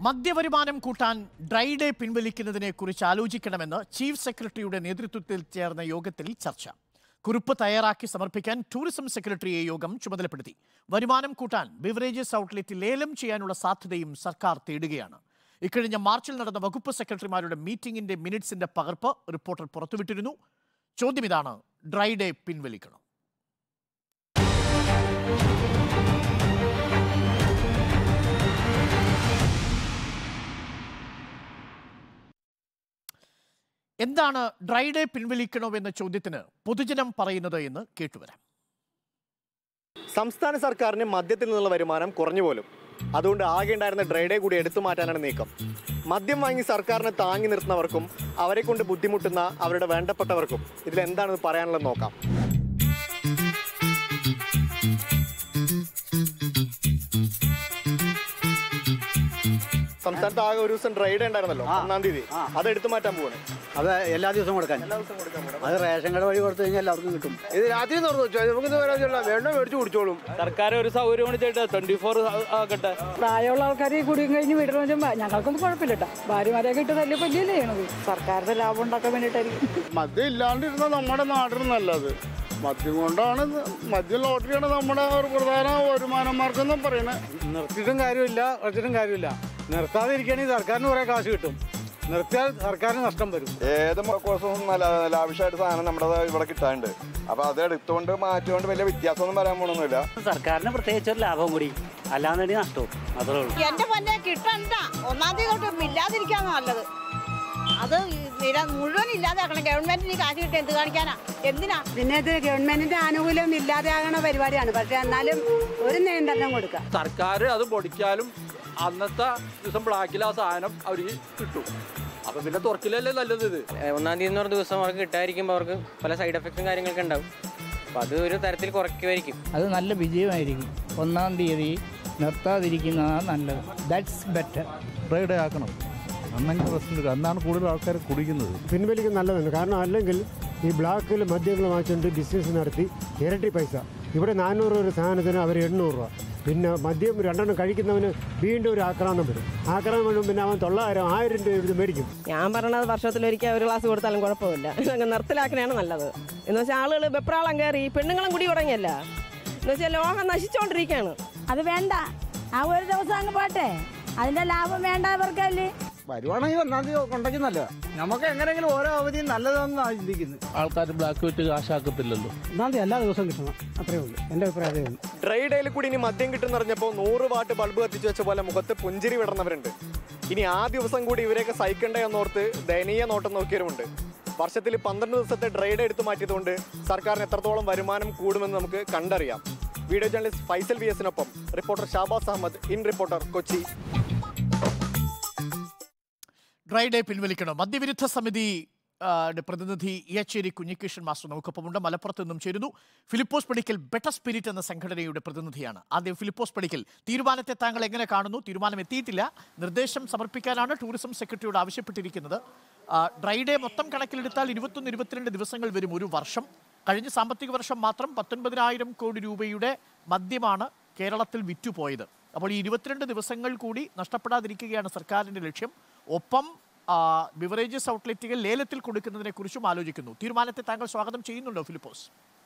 മദ്യവരുമാനം കൂട്ടാൻ dry day പിൻവലിക്കുന്നതിനെ കുറിച്ച് ആലോചിക്കണമെന്ന് chief സെക്രട്ടറിയുടെ നേതൃത്വത്തിൽ ചേർന്ന യോഗത്തിൽ ചർച്ച കുറിപ്പ് തയ്യാറാക്കി സമർപ്പിക്കാൻ ടൂറിസം സെക്രട്ടറിയെ യോഗം ചുമതലപ്പെടുത്തി വരുമാനം കൂട്ടാൻ ബിവറേജസ് ഔട്ട്ലെറ്റ് ലേലം ചെയ്യാനുള്ള സാധ്യതയും സർക്കാർ തേടുകയാണ് ഇക്കഴിഞ്ഞ മാർച്ചിൽ നടന്ന വകുപ്പ് സെക്രട്ടറിമാരുടെ മീറ്റിംഗിന്റെ മിനിറ്റ്സിന്റെ പകർപ്പ് റിപ്പോർട്ടർ പുറത്തുവിട്ടിരുന്നു ചോദ്യം ഇതാണ് ഡ്രൈ ഡേ പിൻവലിക്കണം എന്താണ് ഡ്രൈ ഡേ പിൻവലിക്കണോ എന്ന ചോദ്യത്തിന് പൊതുജനം പറയുന്നത് എന്ന് കേട്ടുവരാം സംസ്ഥാന സർക്കാരിന് മദ്യത്തിൽ നിന്നുള്ള വരുമാനം കുറഞ്ഞു പോലും അതുകൊണ്ട് ആകെ ഉണ്ടായിരുന്ന ഡ്രൈ ഡേ കൂടി എടുത്തു മാറ്റാനാണ് നീക്കം മദ്യം വാങ്ങി സർക്കാരിനെ താങ്ങി നിർത്തുന്നവർക്കും അവരെ കൊണ്ട് ബുദ്ധിമുട്ടുന്ന അവരുടെ വേണ്ടപ്പെട്ടവർക്കും ഇതിൽ എന്താണെന്ന് പറയാനുള്ളത് നോക്കാം സംസ്ഥാനത്ത് ആകെ ഒരു ദിവസം ഡ്രൈ ഡേ ഉണ്ടായിരുന്നല്ലോ ഒന്നാം തീയതി അത് എടുത്തു മാറ്റാൻ പോവാണ് അത് എല്ലാ ദിവസവും കൊടുക്കാൻ അത് റേഷൻ കട വഴി കൊടുത്തു കഴിഞ്ഞാൽ എല്ലാവർക്കും കിട്ടും ഇത് രാത്രി തുറന്നു വെച്ചാൽ നമുക്ക് ഇന്ന് വരാൻ വേണ്ട മേടിച്ച് കുടിച്ചോളും സർക്കാർ ഒരു സൗകര്യം കൊടുത്തിട്ട് ട്വന്റി ഫോർ ആക്കട്ടെ പ്രായമുള്ള ആൾക്കാർ ഈ കുടിയും കഴിഞ്ഞ് വീട്ടിൽ വെച്ചാൽ ഞങ്ങൾക്കൊന്നും കുഴപ്പമില്ല കേട്ടോ ഭാര്യമാരെയൊക്കെ ഇട്ട് തല്ലിയ പല്ലിയല്ലേ ചെയ്യണത് സർക്കാരിന്റെ ലാഭം ഉണ്ടാക്കാൻ വേണ്ടിയിട്ടായിരിക്കും മദ്യം ഇല്ലാണ്ടിരുന്ന നമ്മുടെ നാടിന് നല്ലത് മദ്യം കൊണ്ടാണ് ഇത് മദ്യം ലോട്ടറിയാണ് നമ്മുടെ ഒരു പ്രധാന വരുമാന മാർഗം എന്നും പറയുന്നത് നിർത്തിയിട്ടും കാര്യമില്ല കുറച്ചിട്ടും കാര്യമില്ല നിർത്താതെ ഇരിക്കുകയാണെങ്കിൽ സർക്കാരിന് കുറേ കാശ് കിട്ടും നിർത്തിയാൽ സർക്കാരിന് നഷ്ടം വരും ഏത് കോഴ്സും നല്ല ലാവിഷായിട്ട് സാധനം നമ്മുടെ ഇവിടെ കിട്ടാനുണ്ട് അപ്പൊ അത് എടുത്തുകൊണ്ട് മാറ്റിക്കൊണ്ട് വലിയ വ്യത്യാസമൊന്നും വരാൻ പോണൊന്നുമില്ല സർക്കാരിന് പ്രത്യേകിച്ച് ഒരു ലാഭം കൂടി അല്ലാന്നുണ്ടെങ്കിൽ നഷ്ടവും അത്രേ ഉള്ളൂ എന്റെ പൊന്നെ കിട്ടണ്ട ഒന്നാം തീയതി തൊട്ട് ഇല്ലാതിരിക്കാണ് നല്ലത് അത് നിര മുഴുവൻ ഇല്ലാതാക്കണം ഗവൺമെന്റിന് ഈ കാശ് കിട്ടി എന്ത് കാണിക്കാനാ എന്തിനാ പിന്നെ ഇത് ഗവൺമെന്റിന്റെ ആനുകൂല്യം ഇല്ലാതെയാകണ പരിപാടിയാണ് പക്ഷെ എന്നാലും ഒരു നിയന്ത്രണം കൊടുക്കാം സർക്കാർ അത് പൊടിക്കാലും അന്നത്തെ ദിവസം ബ്ലാക്കിൽ ആ സാധനം അവർക്ക് കിട്ടും അപ്പൊ പിന്നെ തുറക്കില്ലല്ലേ നല്ലത് ഇത് ഒന്നാം തീയതി എന്ന് പറഞ്ഞ ദിവസം അവർക്ക് കിട്ടാതിരിക്കുമ്പോൾ അവർക്ക് പല സൈഡ് എഫക്ട്സും കാര്യങ്ങളൊക്കെ ഉണ്ടാവും അപ്പം അത് ഒരു തരത്തിൽ കുറയ്ക്കുമായിരിക്കും അത് നല്ല വിജയമായിരിക്കും ഒന്നാം തീയതി നിർത്താതിരിക്കുന്നതാണ് നല്ലത് ദാറ്റ്സ് ബെറ്റർ ഡ്രൈഡേ ആക്കണം അന്നെങ്കിൽ പ്രശ്നം വരും അന്നാണ് കൂടുതൽ ആൾക്കാർ കുടിക്കുന്നത് പിൻവലിക്കുന്ന നല്ലതാണ് കാരണം അല്ലെങ്കിൽ ഈ ബ്ലാക്കിൽ മദ്യങ്ങൾ വാങ്ങിച്ചുകൊണ്ട് ബിസിനസ് നടത്തി ഇരട്ടി പൈസ ഇവിടെ നാനൂറ് ഒരു സാധനത്തിന് അവർ എണ്ണൂറ് രൂപ പിന്നെ മദ്യം രണ്ടെണ്ണം കഴിക്കുന്നവന് വീണ്ടും ഒരു ആക്രാന്തം വരും ആക്രാന്തം വരും പിന്നെ അവൻ തൊള്ളായിരം ആയിരം രൂപ ഇത് മേടിക്കും ഞാൻ പറഞ്ഞത് വർഷത്തിലൊരിക്കൽ ഒരു ഗ്ലാസ് കൊടുത്താലും കുഴപ്പമില്ല അങ്ങ് നിർത്തലാക്കണയാണ് നല്ലത് എന്ന് വെച്ചാൽ ആളുകൾ വെപ്രാളം കയറി പെണ്ണുങ്ങളും കൂടി തുടങ്ങിയല്ല എന്ന് വെച്ചാൽ ലോകം നശിച്ചുകൊണ്ടിരിക്കുകയാണ് അത് വേണ്ട ആ ഒരു ദിവസം അങ്ങ് പോട്ടെ അതിന്റെ ലാഭം വേണ്ട അവർക്കല്ലേ വരുവാണെങ്കിൽ ഒന്നാം തീയതി കൊണ്ടെങ്കിൽ നല്ലതാണ് നമുക്ക് എങ്ങനെയെങ്കിലും ഓരോ അവധിയും നല്ലതാണെന്നാണ് ചിന്തിക്കുന്നത് ആൾക്കാർ ബ്ലാക്ക് വെച്ച് കാശാക്കത്തില്ലല്ലോ ഒന്നാം തീയതി എല്ലാ ദിവസവും കിട്ടണം അത്രേ ഉള്ളൂ എൻ്റെ അഭിപ്രായം അതേ ഉള്ളൂ ഡ്രൈ ഡേയിൽ കൂടി ഇനി മദ്യം കിട്ടുന്നറിഞ്ഞപ്പോൾ നൂറ് വാട്ട് ബൾബ് കത്തിച്ചു വെച്ച പോലെ മുഖത്ത് പുഞ്ചിരി വിടർന്നവരുണ്ട് ഇനി ആ ദിവസം കൂടി ഇവരെയൊക്കെ സഹിക്കണ്ടേ എന്നോർത്ത് ദയനീയ നോട്ടം നോക്കിയവരുമുണ്ട് വർഷത്തിൽ പന്ത്രണ്ട് ദിവസത്തെ ഡ്രൈ ഡേ എടുത്തു മാറ്റിയതുകൊണ്ട് സർക്കാരിന് എത്രത്തോളം വരുമാനം കൂടുമെന്ന് നമുക്ക് കണ്ടറിയാം വീഡിയോ ജേർണലിസ്റ്റ് ഫൈസൽ വി എസിനൊപ്പം reporter Shabaz Ahammed in reporter Kochi dry day പിൻവലിക്കണം മദ്യവിരുദ്ധ സമിതി ആ, യുടെ പ്രതിനിധി ഇയച്ചേരി കുഞ്ഞികൃഷ്ണൻ മാസ്റ്റർ നമുക്കൊപ്പമുണ്ട് മലപ്പുറത്ത് നിന്നും ചേരുന്നു ഫിലിപ്പോസ് പടിക്കൽ ബെറ്റർ സ്പിരിറ്റ് എന്ന സംഘടനയുടെ പ്രതിനിധിയാണ് ആദ്യം ഫിലിപ്പോസ് പടിക്കൽ തീരുമാനത്തെ താങ്കൾ എങ്ങനെ കാണുന്നു തീരുമാനം എത്തിയിട്ടില്ല നിർദ്ദേശം സമർപ്പിക്കാനാണ് ടൂറിസം സെക്രട്ടറിയോട് ആവശ്യപ്പെട്ടിരിക്കുന്നത് ആ, ഡ്രൈ ഡേ മൊത്തം കണക്കിലെടുത്താൽ ഇരുപത്തൊന്ന് ഇരുപത്തിരണ്ട് ദിവസങ്ങൾ വരും ഒരു വർഷം കഴിഞ്ഞ സാമ്പത്തിക വർഷം മാത്രം പത്തൊൻപതിനായിരം കോടി രൂപയുടെ മദ്യമാണ് കേരളത്തിൽ വിറ്റുപോയത് അപ്പോൾ ഈ ഇരുപത്തിരണ്ട് ദിവസങ്ങൾ കൂടി നഷ്ടപ്പെടാതിരിക്കുകയാണ് സർക്കാരിന്റെ ലക്ഷ്യം ഒപ്പം ആ, ബിവറേജസ് ഔട്ട്ലെറ്റുകൾ ലേലത്തിൽ കൊടുക്കുന്നതിനെ കുറിച്ചും ആലോചിക്കുന്നു തീരുമാനത്തെ താങ്കൾ സ്വാഗതം ചെയ്യുന്നുണ്ടോ ഫിലിപ്പോസ്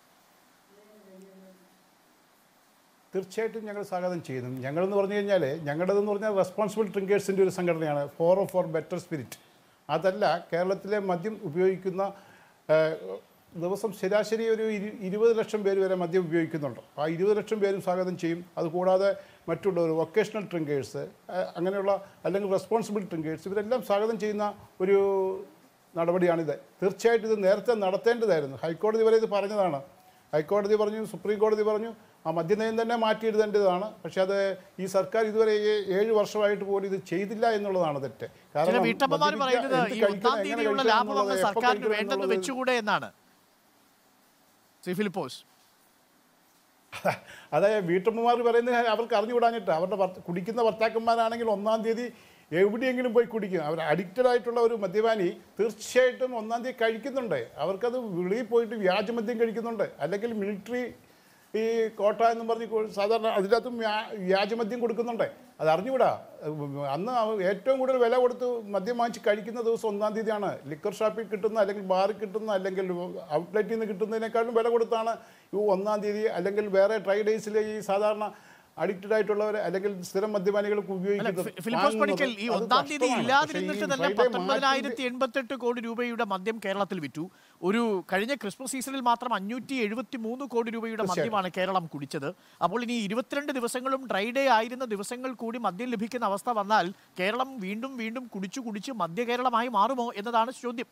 തീർച്ചയായിട്ടും ഞങ്ങൾ സ്വാഗതം ചെയ്യുന്നു ഞങ്ങളെന്ന് പറഞ്ഞു കഴിഞ്ഞാൽ ഞങ്ങളുടെതെന്ന് പറഞ്ഞാൽ റെസ്പോൺസിബിൾ ഡ്രിങ്കേഴ്സിൻ്റെ ഒരു സംഘടനയാണ് ഫോറം ഫോർ ബെറ്റർ സ്പിരിറ്റ് അതല്ല കേരളത്തിലെ മദ്യം ഉപയോഗിക്കുന്ന ആ, ദിവസം ശരാശരി ഒരു ഇരു ഇരുപത് ലക്ഷം പേര് വരെ മദ്യം ഉപയോഗിക്കുന്നുണ്ട് ആ ഇരുപത് ലക്ഷം പേരും സ്വാഗതം ചെയ്യും അതുകൂടാതെ മറ്റുള്ളവർ വൊക്കേഷണൽ ഡ്രിങ്കേഴ്സ് അങ്ങനെയുള്ള അല്ലെങ്കിൽ റെസ്പോൺസിബിൾ ഡ്രിങ്കേഴ്സ് ഇവരെല്ലാം സ്വാഗതം ചെയ്യുന്ന ഒരു നടപടിയാണിത് തീർച്ചയായിട്ടും ഇത് നേരത്തെ നടത്തേണ്ടതായിരുന്നു ഹൈക്കോടതി വരെ ഇത് പറഞ്ഞതാണ് ഹൈക്കോടതി പറഞ്ഞു സുപ്രീം കോടതി പറഞ്ഞു ആ മദ്യനയം തന്നെ മാറ്റിയെഴുതേണ്ടതാണ് പക്ഷെ അത് ഈ സർക്കാർ ഇതുവരെ ഏ- ഏഴ് വർഷമായിട്ട് പോലും ഇത് ചെയ്തില്ല എന്നുള്ളതാണ് തെറ്റ് ചില വീട്ടമ്മമാർ മദ്യപിക്കുക, പറയുന്നത് എന്ത് ഈ കഴിക്കണം, ഒന്നാം എങ്ങനെ തീയതിയുള്ള കഴിക്കണം ലാഭം അങ്ങ് എന്നുള്ളത്, എപ്പോൾ സർക്കാരിന് കഴിക്കണം വേണ്ടെന്ന് എന്നുള്ളത് വെച്ചുകൂടെ എന്നാണ് ശ്രീ ഫിലിപ്പോസ് അതായത് വീട്ടമ്മമാർ പറയുന്നത് അവർക്ക് അറിഞ്ഞുകൂടാഞ്ഞിട്ട് അവരുടെ ഭർത്ത- കുടിക്കുന്ന ഭർത്താക്കന്മാരാണെങ്കിൽ ഒന്നാം തീയതി എവിടെയെങ്കിലും പോയി കുടിക്കും അവർ അഡിക്റ്റഡ് ആയിട്ടുള്ള ഒരു മദ്യപാനി തീർച്ചയായിട്ടും ഒന്നാം തീയതി കഴിക്കുന്നുണ്ട് അവർക്കത് വെളിയിൽ പോയിട്ട് വ്യാജമദ്യം കഴിക്കുന്നുണ്ട് അല്ലെങ്കിൽ മിലിറ്ററി ഈ കോട്ട എന്ന് പറഞ്ഞ് കൊ- സാധാരണ അതിനകത്തും വ്യാ- വ്യാജമദ്യം കൊടുക്കുന്നുണ്ട് അത് അറിഞ്ഞുകൂടാ അന്ന് അവ- ഏറ്റവും കൂടുതൽ വില കൊടുത്ത് മദ്യം വാങ്ങിച്ച് കഴിക്കുന്ന ദിവസം ഒന്നാം തീയതിയാണ് ലിക്കർ ഷാപ്പിൽ കിട്ടുന്ന അല്ലെങ്കിൽ ബാറിൽ കിട്ടുന്ന അല്ലെങ്കിൽ ഔട്ട്ലെറ്റിൽ നിന്ന് കിട്ടുന്നതിനേക്കാളും വില കൊടുത്താണ് ഈ ഒന്നാം തീയതി അല്ലെങ്കിൽ വേറെ ട്രൈ ഡേയ്സിലെ ഈ സാധാരണ അഡിക്റ്റഡ് ആയിട്ടുള്ളവർ അല്ലെങ്കിൽ സ്ഥിരം മദ്യപാനികൾക്ക് അല്ല, ഉപയോഗിക്കുന്നത് ഫി- ഫിലിപ്പോസ് പണിക്കൽ ഈ വാങ്ങുന്നത് അത് ഒന്നാം തീയതി കഷ്ടമാണ്. ഇല്ലാതിരുന്നിട്ട് പക്ഷേ ഈ തന്നെ Friday പത്തൊൻപതിനായിരത്തി എൺപത്തെട്ട് കോടി രൂപയുടെ മദ്യം കേരളത്തിൽ വിറ്റു ഒരു കഴിഞ്ഞ ക്രിസ്മസ് സീസണിൽ മാത്രം അഞ്ഞൂറ്റി എഴുപത്തി മൂന്ന് കോടി രൂപയുടെ തീർച്ചയായും. മദ്യമാണ് കേരളം കുടിച്ചത് അപ്പോൾ ഇനി ഇരുപത്തിരണ്ട് ദിവസങ്ങളും ഡ്രൈ ഡേ ആയിരുന്ന ദിവസങ്ങൾ കൂടി മദ്യം ലഭിക്കുന്ന അവസ്ഥ വന്നാൽ കേരളം വീണ്ടും വീണ്ടും കുടിച്ചു കുടിച്ച് മദ്യ കേരളമായി മാറുമോ എന്നതാണ് ചോദ്യം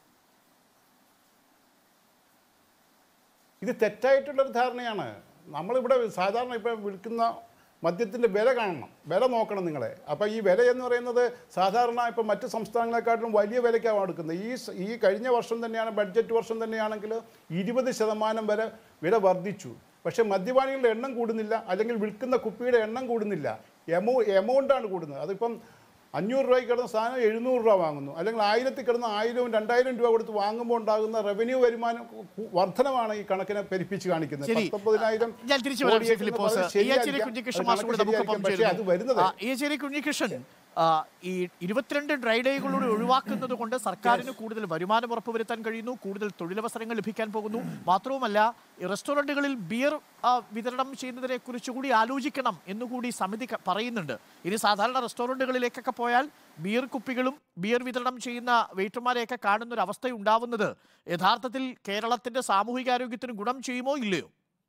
ഇത് തെറ്റായിട്ടുള്ളൊരു ധാരണയാണ് നമ്മളിവിടെ സാധാരണ ഇപ്പോൾ വിൽക്കുന്ന മദ്യത്തിൻ്റെ വില കാണണം വില നോക്കണം നിങ്ങളെ അപ്പോൾ ഈ വില എന്ന് പറയുന്നത് സാധാരണ ഇപ്പോൾ മറ്റ് സംസ്ഥാനങ്ങളെക്കാട്ടിലും വലിയ വിലയ്ക്കാണ് എടുക്കുന്നത് ഈ സ- ഈ കഴിഞ്ഞ വർഷം തന്നെയാണ് ബഡ്ജറ്റ് വർഷം തന്നെയാണെങ്കിൽ ഇരുപത് ശതമാനം വരെ വില വർദ്ധിച്ചു പക്ഷേ മദ്യപാനികളുടെ എണ്ണം കൂടുന്നില്ല അല്ലെങ്കിൽ വിൽക്കുന്ന കുപ്പിയുടെ എണ്ണം കൂടുന്നില്ല എമൗ എമൗണ്ടാണ് കൂടുന്നത് അതിപ്പം അഞ്ഞൂറ് രൂപയ്ക്ക് കിടന്ന സാധനം എഴുന്നൂറ് രൂപ വാങ്ങുന്നു അല്ലെങ്കിൽ ആയിരത്തിൽ കിടന്ന ആയിരവും രണ്ടായിരം രൂപ കൊടുത്ത് വാങ്ങുമ്പോൾ ഉണ്ടാകുന്ന റവന്യൂ വരുമാനം കു- വർധനമാണ് ഈ കണക്കിനെ പെരുപ്പിച്ച് കാണിക്കുന്നത് ശരി. പത്തൊമ്പതിനായിരം ഞാൻ തിരിച്ചു വരാം ശ്രീ കോടിയേക്ക് ഫിലിപ്പോസ് എന്നുള്ളത് ഇയാച്ചേരി ശരിയായിരിക്കാം. കുഞ്ഞികൃഷ്ണൻ അത് മാസ്റ്റർ കൂടെ കണക്ക് നമുക്കൊപ്പം ശരിയായിരിക്കാം. പക്ഷേ അത് ചേരുന്നു വരുന്നത് ആ, ഇയാച്ചേരി കുഞ്ഞികൃഷ്ണൻ ആ, ഈ ഇരുപത്തിരണ്ട് ഡ്രൈ ഡേകളുടെ ഒഴിവാക്കുന്നത് കൊണ്ട് സർക്കാരിന് കൂടുതൽ വരുമാനം ഉറപ്പുവരുത്താൻ കഴിയുന്നു കൂടുതൽ തൊഴിലവസരങ്ങൾ ലഭിക്കാൻ പോകുന്നു മാത്രവുമല്ല ഈ റെസ്റ്റോറൻറ്റുകളിൽ ബിയർ ആ, വിതരണം ചെയ്യുന്നതിനെ കുറിച്ച് കൂടി ആലോചിക്കണം എന്നുകൂടി സമിതി ക- പറയുന്നുണ്ട് ഇനി സാധാരണ റെസ്റ്റോറൻറ്റുകളിലേക്കൊക്കെ പോയാൽ ബിയർ കുപ്പികളും ബിയർ വിതരണം ചെയ്യുന്ന വെയിറ്റർമാരെയൊക്കെ കാണുന്ന ഒരു അവസ്ഥ ഉണ്ടാവുന്നത് യഥാർത്ഥത്തിൽ കേരളത്തിന്റെ സാമൂഹികാരോഗ്യത്തിന് ഗുണം ചെയ്യുമോ ഇല്ലയോ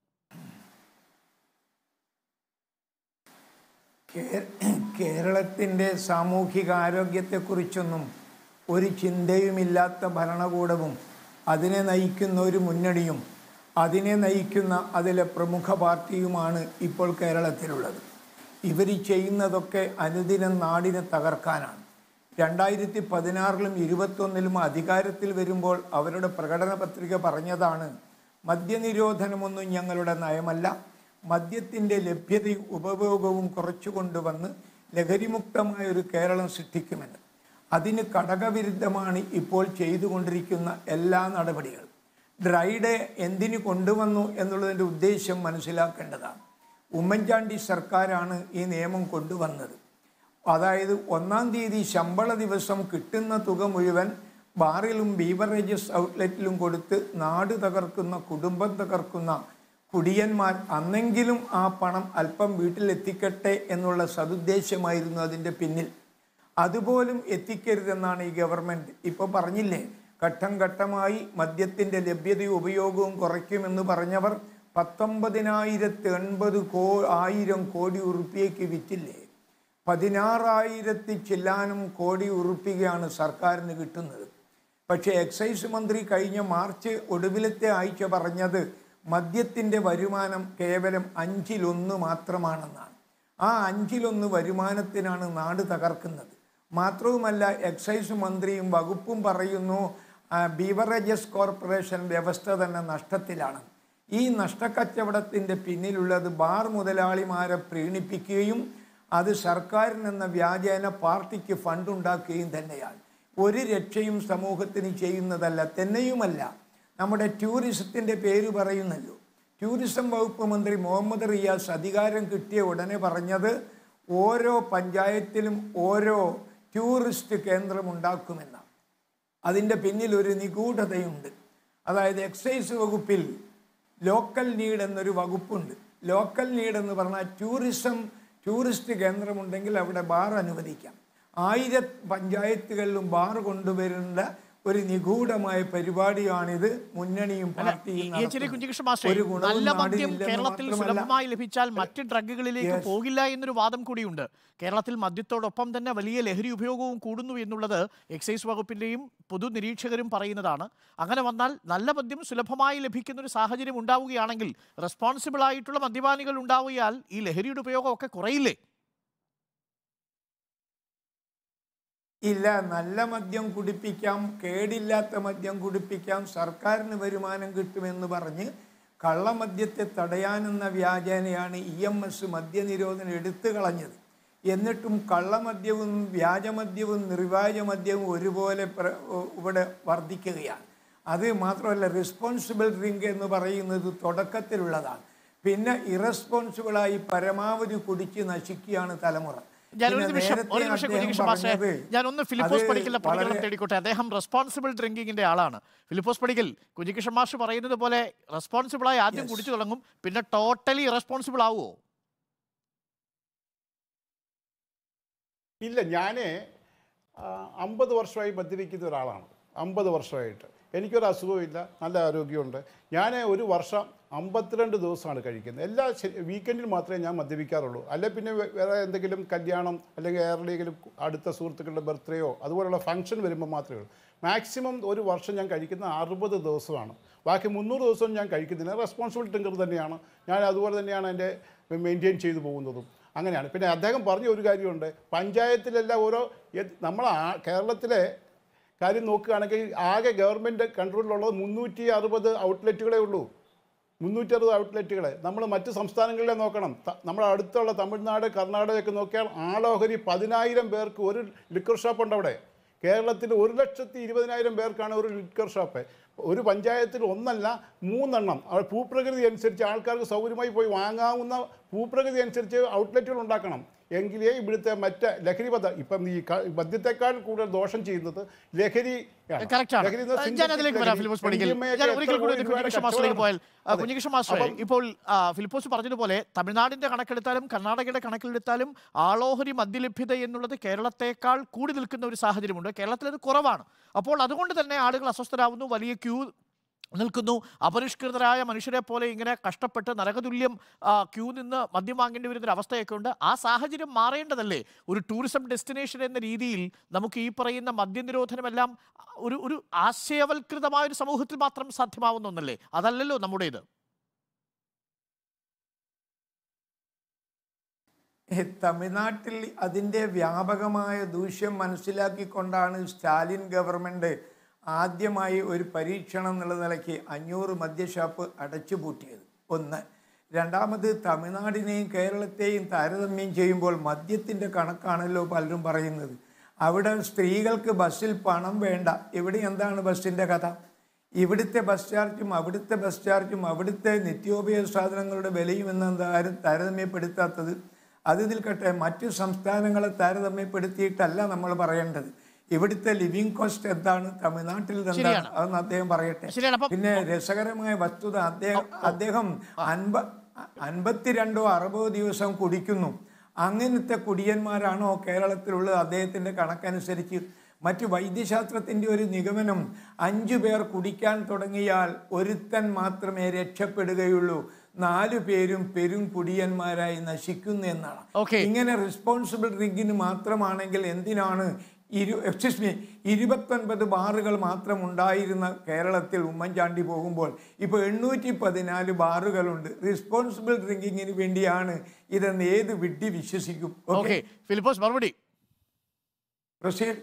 കേ- കേരളത്തിൻ്റെ സാമൂഹികാരോഗ്യത്തെക്കുറിച്ചൊന്നും ഒരു ചിന്തയുമില്ലാത്ത ഭരണകൂടവും അതിനെ നയിക്കുന്ന ഒരു മുന്നണിയും അതിനെ നയിക്കുന്ന അതിലെ പ്രമുഖ പാർട്ടിയുമാണ് ഇപ്പോൾ കേരളത്തിലുള്ളത് ഇവർ ചെയ്യുന്നതൊക്കെ അനുദിനം നാടിനെ തകർക്കാനാണ് രണ്ടായിരത്തി പതിനാറിലും ഇരുപത്തൊന്നിലും അധികാരത്തിൽ വരുമ്പോൾ അവരുടെ പ്രകടന പത്രിക പറഞ്ഞതാണ് മദ്യനിരോധനമൊന്നും ഞങ്ങളുടെ നയമല്ല മദ്യത്തിൻ്റെ ലഭ്യതയും ഉപഭോഗവും കുറച്ചു കൊണ്ടുവന്ന് ലഹരിമുക്തമായ ഒരു കേരളം സൃഷ്ടിക്കുമെന്ന് അതിന് ഘടകവിരുദ്ധമാണ് ഇപ്പോൾ ചെയ്തുകൊണ്ടിരിക്കുന്ന എല്ലാ നടപടികളും ഡ്രൈ ഡേ എന്തിനു കൊണ്ടുവന്നു എന്നുള്ളതിൻ്റെ ഉദ്ദേശം മനസ്സിലാക്കേണ്ടതാണ് ഉമ്മൻചാണ്ടി സർക്കാരാണ് ഈ നിയമം കൊണ്ടുവന്നത് അതായത് ഒന്നാം തീയതി ശമ്പള ദിവസം കിട്ടുന്ന തുക മുഴുവൻ ബാറിലും ബീവറേജസ് ഔട്ട്ലെറ്റിലും കൊടുത്ത് നാട് തകർക്കുന്ന കുടുംബം തകർക്കുന്ന കുടിയന്മാർ അന്നെങ്കിലും ആ പണം അല്പം വീട്ടിലെത്തിക്കട്ടെ എന്നുള്ള സതുദ്ദേശമായിരുന്നു അതിൻ്റെ പിന്നിൽ അതുപോലും എത്തിക്കരുതെന്നാണ് ഈ ഗവൺമെൻറ് ഇപ്പോൾ പറഞ്ഞില്ലേ ഘട്ടം ഘട്ടമായി മദ്യത്തിൻ്റെ ലഭ്യതയും ഉപയോഗവും കുറയ്ക്കുമെന്ന് പറഞ്ഞവർ പത്തൊമ്പതിനായിരത്തി എൺപത് കോ ആയിരം കോടി ഉറുപ്പിയയ്ക്ക് വിറ്റില്ലേ പതിനാറായിരത്തി ചില്ലാനും കോടി ഉറുപ്പികയാണ് സർക്കാരിന് കിട്ടുന്നത് പക്ഷേ എക്സൈസ് മന്ത്രി കഴിഞ്ഞ മാർച്ച് ഒടുവിലത്തെ ആഴ്ച പറഞ്ഞത് മദ്യത്തിൻ്റെ വരുമാനം കേവലം അഞ്ചിലൊന്ന് മാത്രമാണെന്നാണ് ആ അഞ്ചിലൊന്ന് വരുമാനത്തിനാണ് നാട് തകർക്കുന്നത് മാത്രവുമല്ല എക്സൈസ് മന്ത്രിയും വകുപ്പും പറയുന്നു ആ, ബീവറേജസ് കോർപ്പറേഷൻ വ്യവസ്ഥ തന്നെ നഷ്ടത്തിലാണ് ഈ നഷ്ടക്കച്ചവടത്തിൻ്റെ പിന്നിലുള്ളത് ബാർ മുതലാളിമാരെ പ്രീണിപ്പിക്കുകയും അത് സർക്കാരിനെന്ന വ്യാജേന പാർട്ടിക്ക് ഫണ്ട് ഉണ്ടാക്കുകയും തന്നെയാണ് ഒരു രക്ഷയും സമൂഹത്തിന് ചെയ്യുന്നതല്ല തന്നെയുമല്ല നമ്മുടെ ടൂറിസത്തിൻ്റെ പേര് പറയുന്നല്ലോ ടൂറിസം വകുപ്പ് മന്ത്രി മുഹമ്മദ് റിയാസ് അധികാരം കിട്ടിയ ഉടനെ പറഞ്ഞത് ഓരോ പഞ്ചായത്തിലും ഓരോ ടൂറിസ്റ്റ് കേന്ദ്രം ഉണ്ടാക്കുമെന്നാണ് അതിൻ്റെ പിന്നിൽ ഒരു നിഗൂഢതയുണ്ട് അതായത് എക്സൈസ് വകുപ്പിൽ ലോക്കൽ നീഡ് എന്നൊരു വകുപ്പുണ്ട് ലോക്കൽ നീഡ് എന്ന് പറഞ്ഞാൽ ടൂറിസം ടൂറിസ്റ്റ് കേന്ദ്രമുണ്ടെങ്കിൽ അവിടെ ബാർ അനുവദിക്കാം ആയിര പഞ്ചായത്തുകളിലും ബാർ കൊണ്ടുവരേണ്ട ഒരു നിഗൂഢമായ പരിപാടിയാണിത് മുന്നണിയും പാർട്ടിയും ഈ ചെറിയ കുഞ്ഞികൃഷ്ണ നടത്തുന്നത്. മാസ്റ്റർ ഒരു ഗുണവും നല്ല മദ്യം നാടിനില്ലെന്ന് കേരളത്തിൽ മാത്രമല്ല, സുലഭമായി ലഭിച്ചാൽ മറ്റ് ഡ്രഗുകളിലേക്ക് Yes. പോകില്ല എന്നൊരു വാദം കൂടിയുണ്ട് കേരളത്തിൽ മദ്യത്തോടൊപ്പം തന്നെ വലിയ ലഹരി ഉപയോഗവും കൂടുന്നു എന്നുള്ളത് എക്സൈസ് വകുപ്പിന്റെയും പൊതു നിരീക്ഷകരും പറയുന്നതാണ് അങ്ങനെ വന്നാൽ നല്ല മദ്യം സുലഭമായി ലഭിക്കുന്ന ഒരു സാഹചര്യം ഉണ്ടാവുകയാണെങ്കിൽ റെസ്പോൺസിബിൾ ആയിട്ടുള്ള മദ്യപാനികൾ ഉണ്ടാവുകയാൽ ഈ ലഹരിയുടെ ഉപയോഗമൊക്കെ കുറയില്ലേ ഇല്ല നല്ല മദ്യം കുടിപ്പിക്കാം കേടില്ലാത്ത മദ്യം കുടിപ്പിക്കാം സർക്കാരിന് വരുമാനം കിട്ടുമെന്ന് പറഞ്ഞ് കള്ളമദ്യത്തെ തടയാനെന്ന വ്യാജേനയാണ് ഇ എം എസ് മദ്യനിരോധനം എടുത്തു കളഞ്ഞത് എന്നിട്ടും കള്ളമദ്യവും വ്യാജമദ്യവും നിർവ്യാജമദ്യവും ഒരുപോലെ പ്ര- ഇവിടെ വർദ്ധിക്കുകയാണ് അത് മാത്രമല്ല റെസ്പോൺസിബിൾ ഡ്രിങ്ക് എന്ന് പറയുന്നത് തുടക്കത്തിലുള്ളതാണ് പിന്നെ ഇറസ്പോൺസിബിളായി പരമാവധി കുടിച്ച് നശിക്കുകയാണ് തലമുറ ഞാൻ ഒരു പിന്നെ നിമിഷം നേരത്തെ ഒരു നിമിഷം അദ്ദേഹം കുഞ്ഞികൃഷ്ണ മാഷെ പറഞ്ഞത് ഞാൻ ഒന്ന് ഫിലിപ്പോസ് അത് പടിക്കലിന്റെ പ്രതികരണം വളരെ- തേടിക്കോട്ടെ അദ്ദേഹം റെസ്പോൺസിബിൾ ഡ്രിങ്കിങ്ങിന്റെ ആളാണ് ഫിലിപ്പോസ് പടിക്കൽ കുഞ്ഞികൃഷ്ണ മാഷ് പറയുന്നത് പോലെ റെസ്പോൺസിബിൾ ആയി ആദ്യം Yes. കുടിച്ചു തുടങ്ങും പിന്നെ ടോട്ടലി റെസ്പോൺസിബിൾ ആവുമോ ഇല്ല ഞാൻ അമ്പത് വർഷമായി മദ്യപിക്കുന്ന ഒരാളാണ് അമ്പത് വർഷമായിട്ട് എനിക്കൊരു അസുഖമില്ല നല്ല ആരോഗ്യമുണ്ട് ഞാൻ ഒരു വർഷം അമ്പത്തിരണ്ട് ദിവസമാണ് കഴിക്കുന്നത് എല്ലാ വീക്കെൻഡിൽ മാത്രമേ ഞാൻ മദ്യപിക്കാറുള്ളൂ അല്ലെ പിന്നെ വേ- വേറെ എന്തെങ്കിലും കല്യാണം അല്ലെങ്കിൽ ആരുടെയെങ്കിലും അടുത്ത സുഹൃത്തുക്കളുടെ ബർത്ത്ഡേയോ അതുപോലുള്ള ഫംഗ്ഷൻ വരുമ്പോൾ മാത്രമേ ഉള്ളൂ മാക്സിമം ഒരു വർഷം ഞാൻ കഴിക്കുന്ന അറുപത് ദിവസമാണ് ബാക്കി മുന്നൂറ് ദിവസവും ഞാൻ കഴിക്കുന്നില്ല റെസ്പോൺസിബിൾ ഡ്രിങ്കർ തന്നെയാണ് ഞാൻ അതുപോലെ തന്നെയാണ് എൻ്റെ മെയിൻറ്റെയിൻ ചെയ്തു പോകുന്നതും അങ്ങനെയാണ് പിന്നെ അദ്ദേഹം പറഞ്ഞ ഒരു കാര്യമുണ്ട് പഞ്ചായത്തിലെല്ലാം ഓരോ നമ്മൾ കേരളത്തിലെ കാര്യം നോക്കുകയാണെങ്കിൽ ആകെ ഗവൺമെൻറ് കൺട്രോളിലുള്ളത് മുന്നൂറ്റി അറുപത് ഔട്ട്ലെറ്റുകളേ ഉള്ളൂ മുന്നൂറ്റി അറുപത് ഔട്ട്ലെറ്റുകൾ നമ്മൾ മറ്റ് സംസ്ഥാനങ്ങളിലെ നോക്കണം ത- നമ്മുടെ അടുത്തുള്ള തമിഴ്നാട് കർണാടകയൊക്കെ നോക്കിയാൽ ആളോഹരി പതിനായിരം പേർക്ക് ഒരു ലിക്കർ ഷോപ്പ് ഉണ്ട് അവിടെ കേരളത്തിൽ ഒരു ലക്ഷത്തി ഇരുപതിനായിരം പേർക്കാണ് ഒരു ലിക്കർ ഷോപ്പ് ഒരു പഞ്ചായത്തിൽ ഒന്നല്ല മൂന്നെണ്ണം അവിടെ ഭൂപ്രകൃതി അനുസരിച്ച് ആൾക്കാർക്ക് സൗകര്യമായി പോയി വാങ്ങാവുന്ന ഭൂപ്രകൃതി അനുസരിച്ച് ഔട്ട്ലെറ്റുകൾ ഉണ്ടാക്കണം എങ്കിലേ ഇവിടുത്തെ മറ്റ് ലഹരി പദ ഇപ്പം ഈ ക- മദ്യത്തെക്കാൾ കൂടുതൽ ദോഷം ചെയ്യുന്നത് ലഹരി കറക്റ്റ് ആണ് ഞാൻ അതിലേക്ക് വരാം ഫിലിപ്പോസ് പടിക്കൽ ഞാൻ ഒരിക്കൽ കൂടി ഒന്ന് കുഞ്ഞികൃഷ്ണ മാസ്റ്ററിലേക്ക് പോയാൽ ആ, കുഞ്ഞികൃഷ്ണ മാസ്റ്ററെ ഇപ്പോൾ ആ, ഫിലിപ്പോസ് പറഞ്ഞതുപോലെ തമിഴ്നാടിന്റെ കണക്കെടുത്താലും കർണാടകയുടെ കണക്കിലെടുത്താലും ആളോഹരി മദ്യലഭ്യത എന്നുള്ളത് കേരളത്തെക്കാൾ കൂടി നിൽക്കുന്ന ഒരു സാഹചര്യമുണ്ട് കേരളത്തിൽ അത് കുറവാണ് അപ്പോൾ അതുകൊണ്ട് തന്നെ ആളുകൾ അസ്വസ്ഥരാകുന്നു വലിയ ക്യൂ നിൽക്കുന്നു അപരിഷ്കൃതരായ മനുഷ്യരെ പോലെ ഇങ്ങനെ കഷ്ടപ്പെട്ട് നരകതുല്യം ആ, ക്യൂ നിന്ന് മദ്യം വാങ്ങേണ്ടി വരുന്ന ഒരു അവസ്ഥയൊക്കെ ഉണ്ട് ആ സാഹചര്യം മാറേണ്ടതല്ലേ ഒരു ടൂറിസം ഡെസ്റ്റിനേഷൻ എന്ന രീതിയിൽ നമുക്ക് ഈ പറയുന്ന മദ്യനിരോധനമെല്ലാം ഒരു ഒരു ആശയവൽകൃതമായ ഒരു സമൂഹത്തിൽ മാത്രം സാധ്യമാവുന്ന ഒന്നല്ലേ അതല്ലല്ലോ നമ്മുടേത് ഏ, തമിഴ്നാട്ടിൽ അതിൻ്റെ വ്യാപകമായ ദൂഷ്യം മനസ്സിലാക്കിക്കൊണ്ടാണ് സ്റ്റാലിൻ ഗവൺമെൻറ് ആദ്യമായി ഒരു പരീക്ഷണം എന്നുള്ള നിലയ്ക്ക് അഞ്ഞൂറ് മദ്യഷാപ്പ് അടച്ചുപൂട്ടിയത് ഒന്ന് രണ്ടാമത് തമിഴ്നാടിനെയും കേരളത്തെയും താരതമ്യം ചെയ്യുമ്പോൾ മദ്യത്തിൻ്റെ കണക്കാണല്ലോ പലരും പറയുന്നത് അവിടെ സ്ത്രീകൾക്ക് ബസ്സിൽ പണം വേണ്ട ഇവിടെ എന്താണ് ബസ്സിൻ്റെ കഥ ഇവിടുത്തെ ബസ് ചാർജും അവിടുത്തെ ബസ് ചാർജും അവിടുത്തെ നിത്യോപയോഗ സാധനങ്ങളുടെ വിലയും എന്നെന്താ ആരും താരതമ്യപ്പെടുത്താത്തത് അത് നിൽക്കട്ടെ മറ്റു സംസ്ഥാനങ്ങളെ താരതമ്യപ്പെടുത്തിയിട്ടല്ല നമ്മൾ പറയേണ്ടത് ഇവിടുത്തെ ലിവിങ് കോസ്റ്റ് എന്താണ് തമിഴ്നാട്ടിൽ എന്താണ് ശരിയാണ്. അതൊന്ന് അദ്ദേഹം പറയട്ടെ ശരിയാണ്. അപ്പം- പിന്നെ രസകരമായ വസ്തുത അദ്ദേഹം അദ്ദേഹം അൻപ അൻപത്തിരണ്ടോ അറുപതോ ദിവസം കുടിക്കുന്നു അങ്ങനത്തെ കുടിയന്മാരാണോ കേരളത്തിലുള്ളത് അദ്ദേഹത്തിൻ്റെ കണക്കനുസരിച്ച് മറ്റു വൈദ്യശാസ്ത്രത്തിൻ്റെ ഒരു നിഗമനം അഞ്ചു പേർ കുടിക്കാൻ തുടങ്ങിയാൽ ഒരുത്തൻ മാത്രമേ രക്ഷപ്പെടുകയുള്ളൂ നാലു പേരും പെരും കുടിയന്മാരായി നശിക്കുന്നു എന്നാണ് ഇങ്ങനെ റെസ്പോൺസിബിൾ ഡ്രിങ്കിന് മാത്രമാണെങ്കിൽ എന്തിനാണ് ഇരു എക്സ്ക്യൂസ് മീ ഇരുപത്തൊൻപത് ബാറുകൾ മാത്രം ഉണ്ടായിരുന്ന കേരളത്തിൽ ഉമ്മൻചാണ്ടി പോകുമ്പോൾ ഇപ്പോൾ എണ്ണൂറ്റി പതിനാല് ബാറുകളുണ്ട് റെസ്പോൺസിബിൾ ഡ്രിങ്കിങ്ങിന് വേണ്ടിയാണ് ഇതെന്ന് ഏത് വിഡ്ഢി വിശ്വസിക്കും ഓക്കെ ഫിലിപ്പോസ് മറുപടി പ്രൊസീഡ്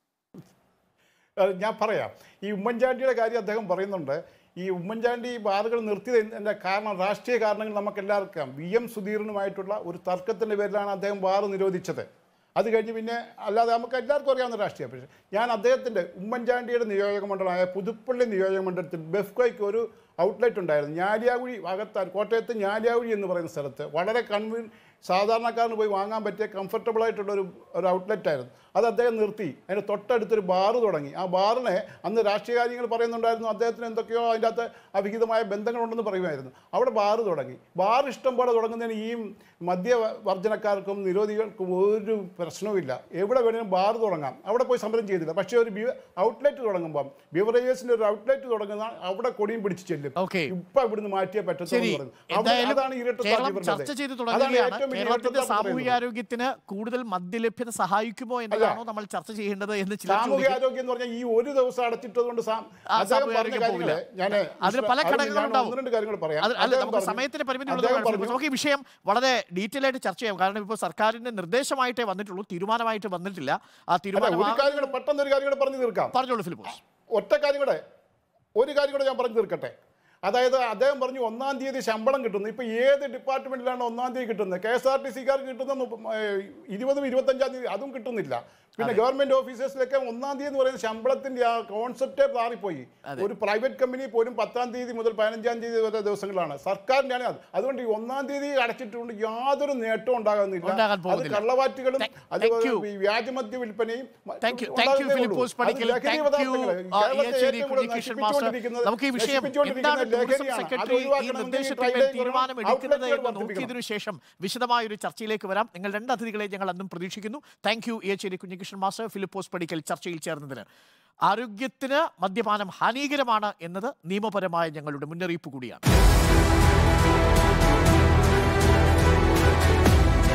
അത് ഞാൻ പറയാം ഈ ഉമ്മൻചാണ്ടിയുടെ കാര്യം അദ്ദേഹം പറയുന്നുണ്ട് ഈ ഉമ്മൻചാണ്ടി ബാറുകൾ നിർത്തിയത് എൻ്റെ കാരണം രാഷ്ട്രീയ കാരണങ്ങൾ നമുക്ക് എല്ലാവർക്കും അറിയാം. വി എം സുധീറിനുമായിട്ടുള്ള ഒരു തർക്കത്തിൻ്റെ പേരിലാണ് അദ്ദേഹം ബാർ നിരോധിച്ചത് അത് കഴിഞ്ഞ് പിന്നെ അല്ലാതെ നമുക്ക് എല്ലാവർക്കും അറിയാവുന്ന രാഷ്ട്രീയ പക്ഷേ ഞാൻ അദ്ദേഹത്തിൻ്റെ ഉമ്മൻചാണ്ടിയുടെ നിയോജക മണ്ഡലമായ പുതുപ്പള്ളി നിയോജക മണ്ഡലത്തിൽ ബെഫ്കോയ്ക്ക് ഒരു ഔട്ട്ലെറ്റ് ഉണ്ടായിരുന്നു ഞാലിയാകുഴി ഭാഗത്താൻ കോട്ടയത്ത് ഞാലിയാകുഴി എന്ന് പറയുന്ന സ്ഥലത്ത് വളരെ കൺവീൻ സാധാരണക്കാരന് പോയി വാങ്ങാൻ പറ്റിയ കംഫർട്ടബിൾ ആയിട്ടുള്ള ഒരു ഒരു ഔട്ട്ലെറ്റ് ആയിരുന്നു അത് അദ്ദേഹം നിർത്തി അതിൻ്റെ തൊട്ടടുത്തൊരു ബാറ് തുടങ്ങി ആ ബാറിനെ അന്ന് രാഷ്ട്രീയ കാര്യങ്ങൾ പറയുന്നുണ്ടായിരുന്നു അദ്ദേഹത്തിന് എന്തൊക്കെയോ അതിൻ്റെ അകത്ത് അവിഹിതമായ ബന്ധങ്ങളുണ്ടെന്ന് പറയുമായിരുന്നു അവിടെ ബാറ് തുടങ്ങി ബാർ ഇഷ്ടം പോലെ തുടങ്ങുന്നതിന് ഈ മദ്യവർജനക്കാർക്കും നിരോധികൾക്കും ഒരു പ്രശ്നവുമില്ല എവിടെ വേണമെങ്കിലും ബാർ തുടങ്ങാം അവിടെ പോയി സമരം ചെയ്തില്ല പക്ഷേ ഒരു ഔട്ട്ലെറ്റ് തുടങ്ങുമ്പം ബിവറേജസിൻ്റെ ഒരു ഔട്ട്ലെറ്റ് തുടങ്ങുന്ന അവിടെ കൊടിയും പിടിച്ച് ചെല്ലും ഇപ്പൊ ഇവിടുന്ന് മാറ്റിയേ പറ്റത്തുള്ളൂ ശരി എന്ന് പറഞ്ഞു. അവിടെ എന്തായാലും അതാണ് ഇരട്ട കേരളം സാധ്യത ചർച്ച ചെയ്ത് അതാണ് തുടങ്ങുകയാണ് ഏറ്റവും വലിയ കേരളത്തിന്റെ ഇരട്ടത്താപ്പ് പറയുന്നത്. സാമൂഹികാരോഗ്യത്തിന് കൂടുതൽ മദ്യലഭ്യത സഹായിക്കുമോ എന്നതാണോ നമ്മൾ ചർച്ച ചെയ്യേണ്ടത് എന്ന് ചിലർ സാമൂഹ്യ ചോദിക്കും. ആരോഗ്യം എന്ന് പറഞ്ഞാൽ ഈ ഒരു ദിവസം അടച്ചിട്ടതുകൊണ്ട് സാം- ആ, അദ്ദേഹം സാമൂഹ്യ പറഞ്ഞ ആരോഗ്യം പോവില്ല. കാര്യങ്ങള് ഞാൻ അതിന് പല അതിന് ഞാൻ ഘടകങ്ങളുണ്ടാവും ഒന്ന് രണ്ട് കാര്യങ്ങൾ പറയാം അത് അല്ല അദ്ദേഹം നമുക്ക് പറഞ്ഞു- സമയത്തിന് പരിമിതി ഉള്ളത് അദ്ദേഹം കൊണ്ടാണ് പറഞ്ഞു, നമുക്ക് ഈ വിഷയം വളരെ ഡീറ്റെയിൽ ആയിട്ട് ചർച്ച ചെയ്യാം കാരണം ഇപ്പോൾ സർക്കാരിന്റെ നിർദ്ദേശമായിട്ടേ വന്നിട്ടുള്ളൂ തീരുമാനമായിട്ട് വന്നിട്ടില്ല ആ അല്ല, തീരുമാനം ഒരു കാര്യം കൂടെ പെട്ടെന്ന് ഒരു കാര്യം കൂടെ പറഞ്ഞു തീർക്കാം പറഞ്ഞോളൂ ഫിലിപ്പോസ് ഒറ്റ കാര്യം കൂടെ ഒരു കാര്യം കൂടെ ഞാൻ പറഞ്ഞു തീർക്കട്ടെ അതായത് അദ്ദേഹം പറഞ്ഞു ഒന്നാം തീയതി ശമ്പളം കിട്ടുന്നു ഇപ്പൊ ഏത് ഡിപ്പാർട്ട്മെന്റിലാണ് ഒന്നാം തീയതി കിട്ടുന്നത് കെ എസ് ആർ ടി സിക്കാർക്ക് കിട്ടുന്ന മുപ്പ- ഏഹ് ഇരുപതും ഇരുപത്തഞ്ചാം തീയതി അതും കിട്ടുന്നില്ല പിന്നെ ഗവൺമെന്റ് ഓഫീസേഴ്സിലൊക്കെ ഒന്നാം തീയതി എന്ന് പറയുന്ന ശമ്പളത്തിന്റെ ആ കോൺസെപ്റ്റേ മാറിപ്പോയി ഒരു പ്രൈവറ്റ് കമ്പനി പോലും പത്താം തീയതി മുതൽ പതിനഞ്ചാം തീയതി വരെ ദിവസങ്ങളാണ് സർക്കാരിന്റെ അത് അതുകൊണ്ട് ഈ ഒന്നാം തീയതി അടച്ചിട്ടുകൊണ്ട് യാതൊരു നേട്ടവും ഉണ്ടാകുന്നില്ല ഉണ്ടാകാൻ അത് പോകുന്നില്ല. കള്ളവാറ്റുകളും അത് thank you. ഈ വ്യാജമദ്യ വിൽപ്പനയും താങ്ക് യു താങ്ക് യു ഉണ്ടാകുന്നതേ ഫിലിപ്പോസ് ഉള്ളൂ. പണിക്കൽ അത് ലഹരി താങ്ക് യു പദാർത്ഥങ്ങൾ. കേരളത്തെ യേച്ചേരി ഏറ്റവും കൂടുതൽ കുഞ്ഞികൃഷ്ണൻ മാസ്റ്റർ നശിപ്പിച്ചുകൊണ്ടിരിക്കുന്നത് നമുക്ക് ഈ വിഷയം നശിപ്പിച്ചുകൊണ്ടിരിക്കുന്നത് എന്താണ് ടൂറിസം ലഹരിയാണ്. സെക്രട്ടറി അത് ഈ ഒഴിവാക്കണമെങ്കിൽ നിർദ്ദേശത്തിന്മേൽ ട്രൈബൽ തീരുമാനം എടുക്കുന്നത് ഔട്ട്ലെറ്റുകൾ എന്ന് വർദ്ധിപ്പിക്കണം. നോക്കിയതിനു ശേഷം വിശദമായ ഒരു ചർച്ചയിലേക്ക് വരാം നിങ്ങൾ രണ്ട് അതിഥികളെ ഞങ്ങൾ അന്നും പ്രതീക്ഷിക്കുന്നു താങ്ക് യു യേച്ചേരി കുഞ്ഞികൃഷ്ണൻ മാസ്റ്റർ ഫിലിപ്പോസ് പടിക്കൽ ചർച്ചയിൽ ചേർന്നതിന് ആരോഗ്യത്തിന് മദ്യപാനം ഹാനികരമാണ് എന്നത് നിയമപരമായ ഞങ്ങളുടെ മുന്നറിയിപ്പ് കൂടിയാണ്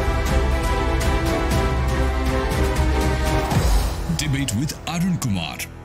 Debate with Arun Kumar.